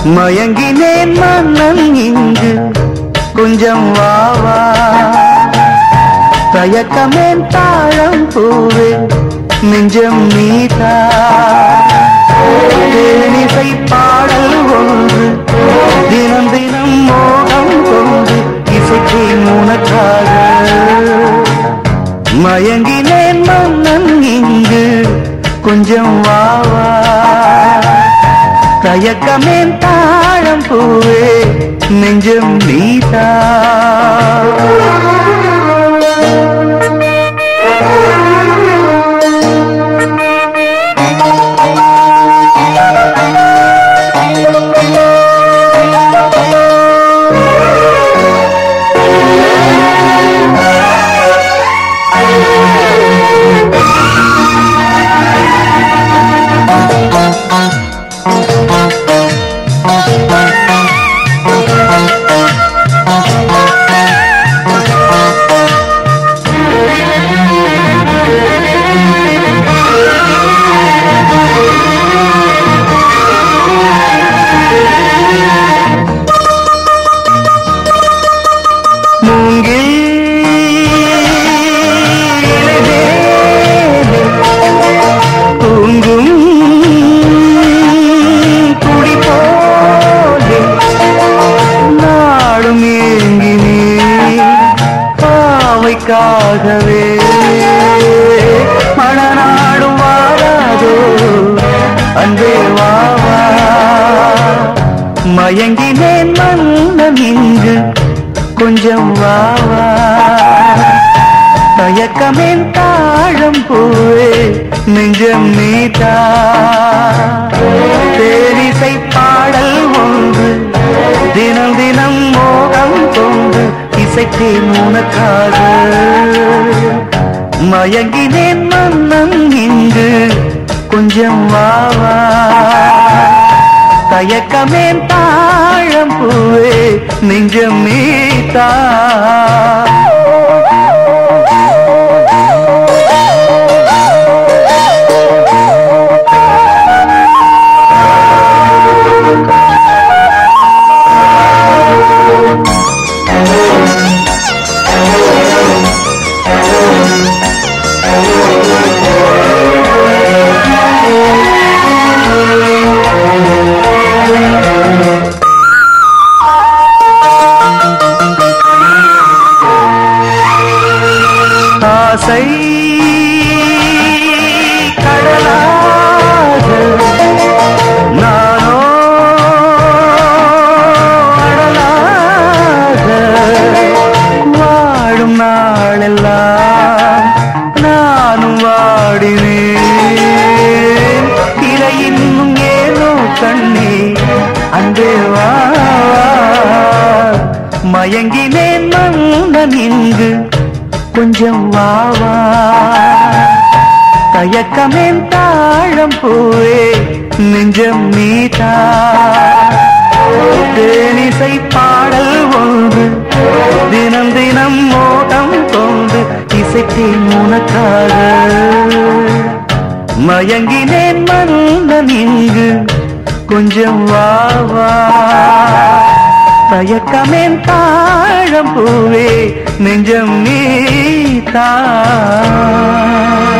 மயங்கினேன் மன்னன் இங்கு கொஞ்சம் வாவா தயக்கமேன் தாழம் பூவே நெஞ்சம் நீதா தேனிசை பாடல் ஒன்று தினம் தினம் மோகம் கொண்டு இசைக்கு உனக்காக மயங்கினேன் மன்னன் இங்கு கொஞ்சம் வாவா தயக்கமேன் தாழம் பூவே நெஞ்சம் நீதா மூங்கில் இலைதேனே தூங்கும் குடி போலே நாடும் ஏங்கினே பாவைக்காகவே மணநாடும் வாராதோ அன்பே வாவா மயங்கினேன் மன்னன் இங்கு கொஞ்சம் வாவா தயக்கமேன் தாழம் பூவே நெஞ்சம் நீதா தேனிசை பாடல் ஒன்று தினம் தினம் மோகம் கொண்டு இசைத்தேன் உனக்காக மயங்கினேன் மன்னன் இங்கு கொஞ்சம் வாவா தயக்கமேன் தாழம் பூவே நெஞ்சம் நீதா ஆசை கடலாக நானோ அடலாக வாழும் நாளெல்லாம் நானும் வாடினேன் இறை இன்னும் ஏனோ கண்ணே அன்பே வா மயங்கினேன் மன்னன் இங்கு கொஞ்சம் வாவா தயக்கமேன் தாழம் பூவே நெஞ்சம் நீதா தேனிசை பாடல் ஒன்று தினம் தினம் மோகம் கொண்டு இசைத்தேன் உனக்காக மயங்கினேன் மன்னன் இங்கு கொஞ்சம் வாவா தயக்கமேன் தாழம் பூவே நெஞ்சம் நீதா